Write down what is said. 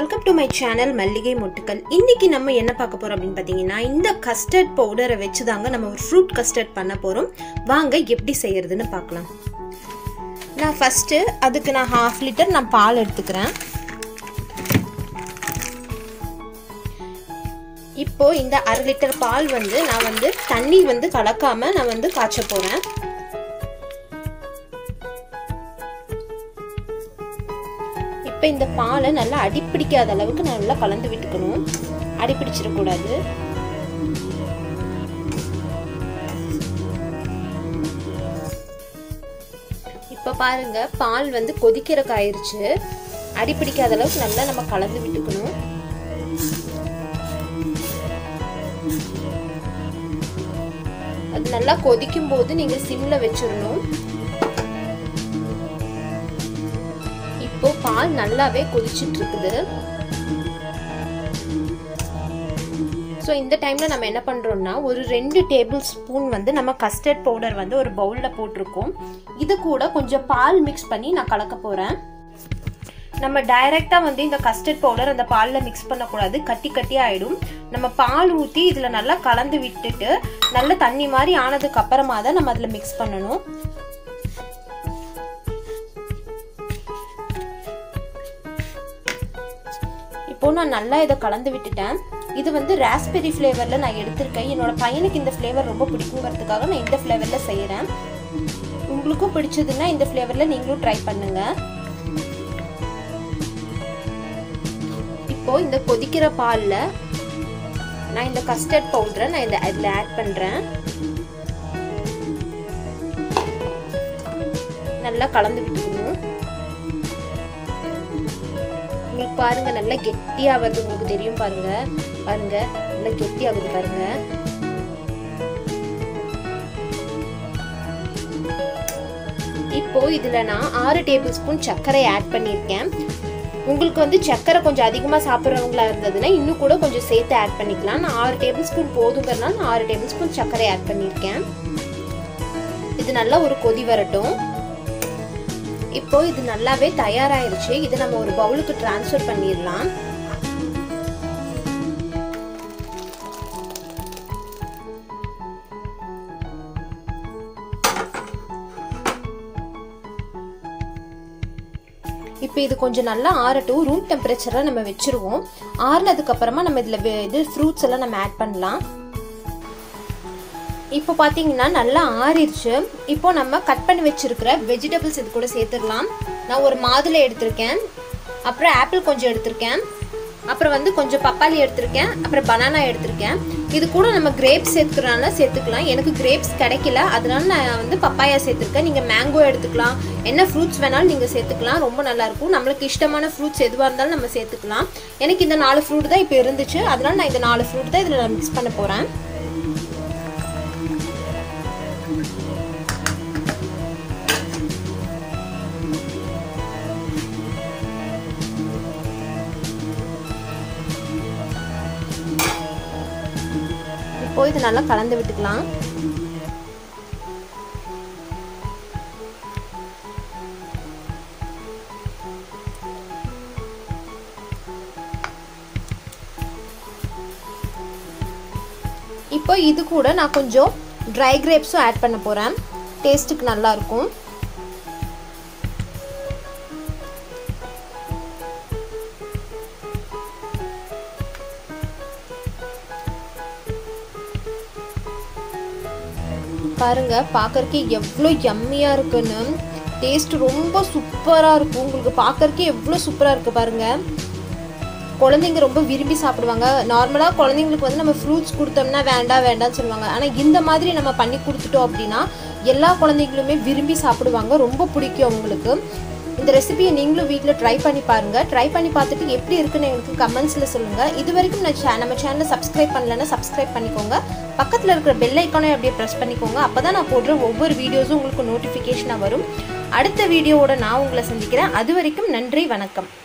welcome to my channel மல்லிகை மொட்டுக்கள் இன்னைக்கு நம்ம என்ன பார்க்க போறோம் அப்படின்னு பார்த்தீங்கன்னா இந்த கஸ்டர்ட் பவுடரை வச்சு தாங்க நம்ம ஒரு ஃப்ரூட் கஸ்டர்ட் பண்ண போறோம் வாங்க எப்படி செய்யறதுன்னு பார்க்கலாம் நான் ஃபர்ஸ்ட் அதுக்கு நான் ஹாஃப் லிட்டர் நான் பால் எடுத்துக்கிறேன் இப்போ இந்த அரை லிட்டர் பால் வந்து நான் வந்து தண்ணி வந்து கலக்காம நான் வந்து காய்ச்ச போறேன் இப்போ இந்த பாலை நல்லா அடிப்பிடிக்காத அளவுக்கு நல்லா கலந்து விட்டுக்கணும் அடிப்பிடிச்சிடக்கூடாது இப்போ பாருங்க பால் வந்து கொதிக்கிற காயிருச்சு அடிப்பிடிக்காத அளவுக்கு நல்லா நம்ம கலந்து விட்டுக்கணும் அது நல்லா கொதிக்கும் போது நீங்க சிம்ல வச்சிடணும் இப்போ பால் நல்லாவே கொதிச்சுட்டு இருக்குது ஸோ இந்த டைமில் நம்ம என்ன பண்ணுறோம்னா ஒரு ரெண்டு டேபிள் ஸ்பூன் வந்து நம்ம கஸ்டர்ட் பவுடர் வந்து ஒரு பவுலில் போட்டிருக்கோம் இது கூட கொஞ்சம் பால் மிக்ஸ் பண்ணி நான் கலக்க போகிறேன் நம்ம டைரெக்டாக வந்து இந்த கஸ்டர்ட் பவுடர் அந்த பாலில் மிக்ஸ் பண்ணக்கூடாது கட்டி கட்டி ஆகிடும் நம்ம பால் ஊற்றி இதில் நல்லா கலந்து விட்டுட்டு நல்ல தண்ணி மாதிரி ஆனதுக்கு அப்புறமா தான் நம்ம அதில் மிக்ஸ் பண்ணணும் இப்போ நான் நல்லா இதை கலந்து விட்டுட்டேன் இது வந்து ராஸ்பெரி ஃப்ளேவரில் நான் எடுத்திருக்கேன் என்னோட பையனுக்கு இந்த ஃப்ளேவர் ரொம்ப பிடிக்குங்கிறதுக்காக நான் இந்த ஃப்ளேவரில் செய்கிறேன் உங்களுக்கும் பிடிச்சதுன்னா இந்த ஃப்ளேவரில் நீங்களும் ட்ரை பண்ணுங்க இப்போ இந்த கொதிக்கிற பாலில் நான் இந்த கஸ்டர்ட் பவுடரை நான் இந்த அதில் ஆட் பண்ணுறேன் நல்லா கலந்து விட்டுக்கணும் உங்களுக்கு பாருங்க நல்லா கெட்டியா வருது உங்களுக்கு தெரியும் பாருங்க பாருங்க நல்லா கெட்டி ஆகுது பாருங்க இப்போ இதுல நான் ஆறு டேபிள் ஸ்பூன் சர்க்கரை ஆட் பண்ணியிருக்கேன் உங்களுக்கு வந்து சர்க்கரை கொஞ்சம் அதிகமாக சாப்பிட்றவங்களா இருந்ததுன்னா இன்னும் கூட கொஞ்சம் சேர்த்து ஆட் பண்ணிக்கலாம் நான் ஆறு டேபிள் ஸ்பூன் போதுங்கிறனால நான் ஆறு டேபிள் ஸ்பூன் சர்க்கரை ஆட் பண்ணியிருக்கேன் இது நல்லா ஒரு கொதி வரட்டும் இப்போ இது நல்லாவே தயாராயிருச்சு இதை நம்ம ஒரு பவுலுக்கு டிரான்ஸ்ஃபர் பண்ணிடலாம் இப்போ இது கொஞ்சம் நல்லா ஆறட்டும் ரூம் டெம்பரேச்சரில் நம்ம வச்சுருவோம் ஆறுனதுக்கு அப்புறமா நம்ம இதில் இது ஃப்ரூட்ஸ் எல்லாம் நம்ம ஆட் பண்ணலாம் இப்போ பார்த்தீங்கன்னா நல்லா ஆறிடுச்சு இப்போ நம்ம கட் பண்ணி வச்சிருக்கிற வெஜிடபிள்ஸ் இது கூட சேர்த்துடலாம் நான் ஒரு மாதுளை எடுத்திருக்கேன் அப்புறம் ஆப்பிள் கொஞ்சம் எடுத்திருக்கேன் அப்புறம் வந்து கொஞ்சம் பப்பாளி எடுத்திருக்கேன் அப்புறம் பனானா எடுத்திருக்கேன் இது கூட நம்ம கிரேப்ஸ் சேர்த்துக்கிறனால சேர்த்துக்கலாம் எனக்கு கிரேப்ஸ் கிடைக்கல அதனால நான் வந்து பப்பாயா சேர்த்துருக்கேன் நீங்கள் மேங்கோ எடுத்துக்கலாம் என்ன ஃப்ரூட்ஸ் வேணாலும் நீங்கள் சேர்த்துக்கலாம் ரொம்ப நல்லாயிருக்கும் நம்மளுக்கு இஷ்டமான ஃப்ரூட்ஸ் எதுவாக இருந்தாலும் நம்ம சேர்த்துக்கலாம் எனக்கு இந்த நாலு ஃப்ரூட் தான் இப்போ இருந்துச்சு அதனால நான் இந்த நாலு ஃப்ரூட் தான் இதில் நான் மிக்ஸ் பண்ண போகிறேன் இப்போ இது நல்லா கலந்து விட்டுக்கலாம் இப்போ இது கூட நான் கொஞ்சம் ட்ரை கிரேப்ஸும் ஆட் பண்ண போகிறேன் டேஸ்ட்டுக்கு நல்லாயிருக்கும் பாருங்க பார்க்கறக்கே எவ்வளோ யம்மியாக இருக்குன்னு டேஸ்ட் ரொம்ப சூப்பராக இருக்கும் உங்களுக்கு பார்க்கறக்கே எவ்வளோ சூப்பராக இருக்குது பாருங்க குழந்தைங்க ரொம்ப விரும்பி சாப்பிடுவாங்க நார்மலாக குழந்தைங்களுக்கு வந்து நம்ம ஃப்ரூட்ஸ் கொடுத்தோம்னா வேண்டாம் வேண்டாம்னு சொல்லுவாங்க ஆனால் இந்த மாதிரி நம்ம பண்ணி கொடுத்துட்டோம் அப்படின்னா எல்லா குழந்தைங்களுமே விரும்பி சாப்பிடுவாங்க ரொம்ப பிடிக்கும் அவங்களுக்கு இந்த ரெசிபியை நீங்களும் வீட்டில் ட்ரை பண்ணி பாருங்கள் ட்ரை பண்ணி பார்த்துட்டு எப்படி இருக்குன்னு எங்களுக்கு கமெண்ட்ஸில் சொல்லுங்கள் இது வரைக்கும் நான் சே நம்ம சேனலை சப்ஸ்கிரைப் பண்ணலன்னா சப்ஸ்கிரைப் பண்ணிக்கோங்க பக்கத்தில் இருக்கிற பெல் ஐக்கானை அப்படியே ப்ரெஸ் பண்ணிக்கோங்க அப்போ தான் நான் போடுற ஒவ்வொரு வீடியோஸும் உங்களுக்கு நோட்டிஃபிகேஷனாக வரும் அடுத்த வீடியோவோட நான் உங்களை சந்திக்கிறேன் அது வரைக்கும் நன்றி வணக்கம்